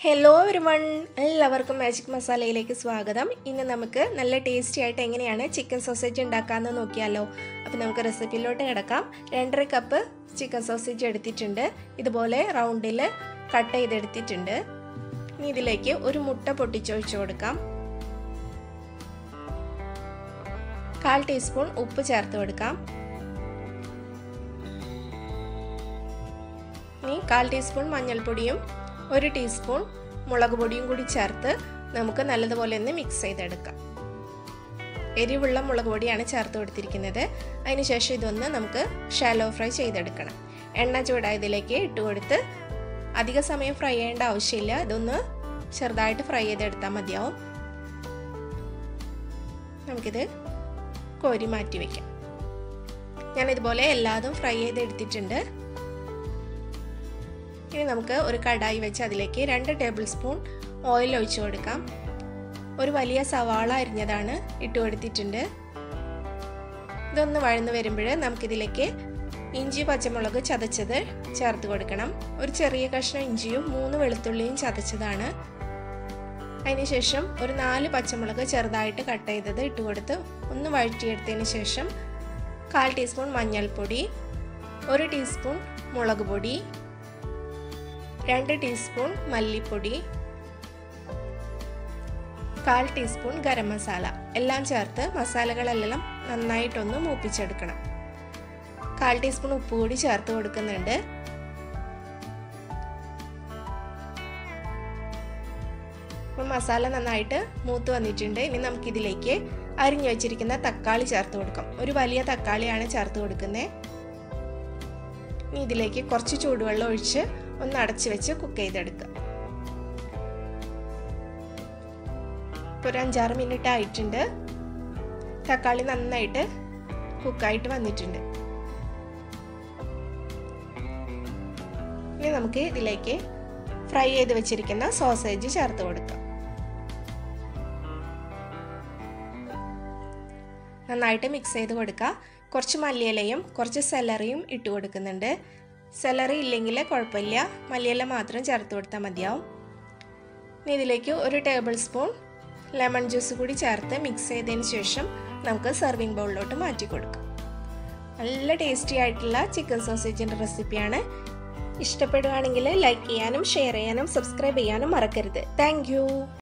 hello everyone എല്ലാവർക്കും magic മസാലയിലേക്ക് സ്വാഗതം ഇന്ന് നമുക്ക് നല്ല ടേസ്റ്റി ആയിട്ട് എങ്ങനെയാണ് ചിക്കൻ സോസേജ് ഉണ്ടാക്കാമെന്ന് നോക്കിയാലോ അപ്പോൾ നമുക്ക് റെസിപ്പിയിലോട്ട് കിടക്കാം രണ്ടര കപ്പ് ചിക്കൻ സോസേജ് എടുത്തിട്ടുണ്ട് ഇതുപോലെ റൗണ്ടിൽ കട്ട് ചെയ്തെടുത്തിട്ടുണ്ട് ഇനി ഇതിലേക്ക് ഒരു മുട്ട പൊട്ടിച്ചൊഴിച്ചു കൊടുക്കാം കാൽ ടീസ്പൂൺ ഉപ്പ് ചേർത്ത് കൊടുക്കാം ഇനി കാൽ ടീസ്പൂൺ മഞ്ഞൾപ്പൊടിയും ഒരു ടീസ്പൂൺ മുളക് പൊടിയും കൂടി ചേർത്ത് നമുക്ക് നല്ലതുപോലെ ഒന്ന് മിക്സ് ചെയ്തെടുക്കാം എരിവുള്ള മുളക് പൊടിയാണ് ചേർത്ത് കൊടുത്തിരിക്കുന്നത് അതിനുശേഷം ഇതൊന്ന് നമുക്ക് ഷാലോ ഫ്രൈ ചെയ്തെടുക്കണം എണ്ണ ചൂടായതിലേക്ക് ഇട്ട് കൊടുത്ത് അധിക സമയം ഫ്രൈ ചെയ്യേണ്ട ആവശ്യമില്ല ഇതൊന്ന് ചെറുതായിട്ട് ഫ്രൈ ചെയ്തെടുത്താൽ മതിയാവും നമുക്കിത് കോരി മാറ്റി വയ്ക്കാം ഞാനിതുപോലെ എല്ലാതും ഫ്രൈ ചെയ്തെടുത്തിട്ടുണ്ട് ഇനി നമുക്ക് ഒരു കടായി വെച്ച് അതിലേക്ക് രണ്ട് ടേബിൾ സ്പൂൺ ഓയിൽ ഒഴിച്ചു കൊടുക്കാം ഒരു വലിയ സവാള അരിഞ്ഞതാണ് ഇട്ട് കൊടുത്തിട്ടുണ്ട് ഇതൊന്ന് വഴന്ന് വരുമ്പോൾ നമുക്കിതിലേക്ക് ഇഞ്ചി പച്ചമുളക് ചതച്ചത് ചേർത്ത് കൊടുക്കണം ഒരു ചെറിയ കഷ്ണം ഇഞ്ചിയും മൂന്ന് വെളുത്തുള്ളിയും ചതച്ചതാണ് അതിനുശേഷം ഒരു നാല് പച്ചമുളക് ചെറുതായിട്ട് കട്ട് ചെയ്തത് ഇട്ട് കൊടുത്ത് ഒന്ന് വഴറ്റിയെടുത്തതിന് ശേഷം കാൽ ടീസ്പൂൺ മഞ്ഞൾപ്പൊടി ഒരു ടീസ്പൂൺ മുളക് പൊടി രണ്ട് ടീസ്പൂൺ മല്ലിപ്പൊടി കാൽ ടീസ്പൂൺ ഗരം മസാല എല്ലാം ചേർത്ത് മസാലകളെല്ലാം നന്നായിട്ടൊന്ന് മൂപ്പിച്ചെടുക്കണം കാൽ ടീസ്പൂൺ ഉപ്പ് കൂടി ചേർത്ത് കൊടുക്കുന്നുണ്ട് അപ്പം മസാല നന്നായിട്ട് മൂത്ത് വന്നിട്ടുണ്ട് ഇനി നമുക്കിതിലേക്ക് അരിഞ്ഞു വെച്ചിരിക്കുന്ന തക്കാളി ചേർത്ത് കൊടുക്കാം ഒരു വലിയ തക്കാളിയാണ് ചേർത്ത് കൊടുക്കുന്നത് ഇനി ഇതിലേക്ക് കുറച്ച് ചൂടുവെള്ളം ഒഴിച്ച് ഒന്ന് അടച്ചു വെച്ച് കുക്ക് ചെയ്തെടുക്കുക ഇപ്പോൾ ഒരു അഞ്ചാറ് മിനിറ്റ് ആയിട്ടുണ്ട് തക്കാളി നന്നായിട്ട് കുക്കായിട്ട് വന്നിട്ടുണ്ട് ഇനി നമുക്ക് ഇതിലേക്ക് ഫ്രൈ ചെയ്ത് വെച്ചിരിക്കുന്ന സോസേജ് ചേർത്ത് കൊടുക്കാം നന്നായിട്ട് മിക്സ് ചെയ്ത് കൊടുക്കുക കുറച്ച് മല്ലിയിലയും കുറച്ച് സെലറിയും ഇട്ട് കൊടുക്കുന്നുണ്ട് സെലറി ഇല്ലെങ്കിൽ കുഴപ്പമില്ല മല്ലിയില മാത്രം ചേർത്ത് കൊടുത്താൽ മതിയാവും ഇനി ഇതിലേക്ക് ഒരു ടേബിൾ സ്പൂൺ ലെമൺ ജ്യൂസ് കൂടി ചേർത്ത് മിക്സ് ചെയ്തതിന് ശേഷം നമുക്ക് സെർവിങ് ബൗളിലോട്ട് മാറ്റി കൊടുക്കാം നല്ല ടേസ്റ്റി ആയിട്ടുള്ള ചിക്കൻ സോസേജിൻ്റെ റെസിപ്പിയാണ് ഇഷ്ടപ്പെടുകയാണെങ്കിൽ ലൈക്ക് ചെയ്യാനും ഷെയർ ചെയ്യാനും സബ്സ്ക്രൈബ് ചെയ്യാനും മറക്കരുത് താങ്ക്